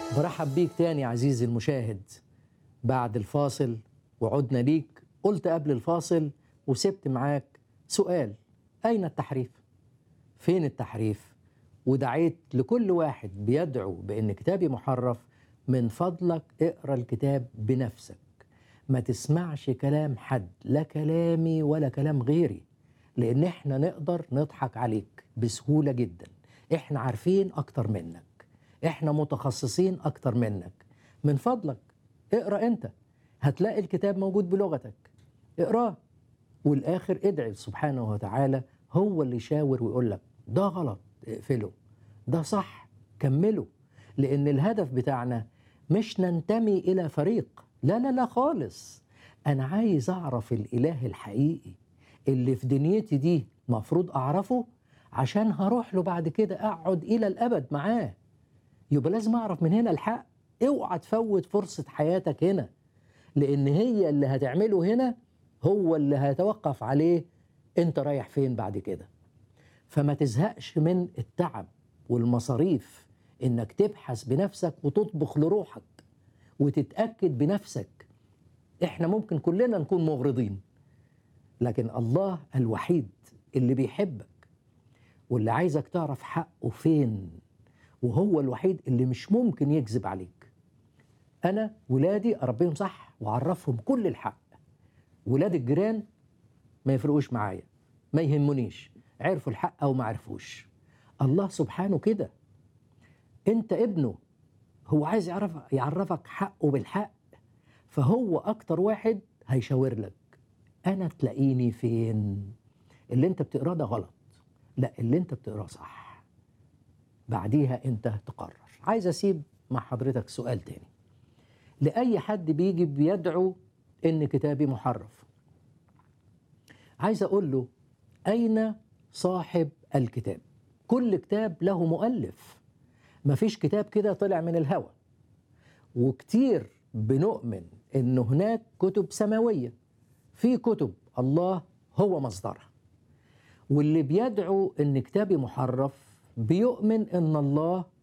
برحب بيك تاني عزيزي المشاهد بعد الفاصل وعدنا ليك قلت قبل الفاصل وسبت معاك سؤال أين التحريف؟ فين التحريف؟ ودعيت لكل واحد بيدعو بأن كتابي محرف من فضلك اقرأ الكتاب بنفسك ما تسمعش كلام حد لا كلامي ولا كلام غيري لأن احنا نقدر نضحك عليك بسهولة جدا احنا عارفين أكتر منك احنا متخصصين أكتر منك من فضلك اقرأ انت هتلاقي الكتاب موجود بلغتك اقراه والآخر ادعي سبحانه وتعالى هو اللي يشاور ويقول لك ده غلط اقفله ده صح كمله لأن الهدف بتاعنا مش ننتمي إلى فريق لا لا لا خالص أنا عايز أعرف الإله الحقيقي اللي في دنيتي دي مفروض أعرفه عشان هروح له بعد كده أقعد إلى الأبد معاه يبقى لازم أعرف من هنا الحق اوعى تفوت فرصة حياتك هنا لأن هي اللي هتعمله هنا هو اللي هيتوقف عليه أنت رايح فين بعد كده فما تزهقش من التعب والمصاريف إنك تبحث بنفسك وتطبخ لروحك وتتأكد بنفسك إحنا ممكن كلنا نكون مغرضين لكن الله الوحيد اللي بيحبك واللي عايزك تعرف حقه فين وهو الوحيد اللي مش ممكن يكذب عليك أنا ولادي أربيهم صح وأعرفهم كل الحق ولاد الجيران ما يفرقوش معايا ما يهمنيش عرفوا الحق أو ما عرفوش الله سبحانه كده أنت ابنه هو عايز يعرف يعرفك حقه بالحق فهو أكتر واحد هيشاور لك أنا تلاقيني فين اللي أنت بتقراه ده غلط لا اللي أنت بتقراه صح بعديها أنت تقرر عايز أسيب مع حضرتك سؤال تاني لأي حد بيجي بيدعو إن كتابي محرف عايز أقول له أين صاحب الكتاب كل كتاب له مؤلف مفيش كتاب كده طلع من الهوى وكتير بنؤمن إن هناك كتب سماوية في كتب الله هو مصدرها واللي بيدعو إن كتابي محرف بيؤمن إن الله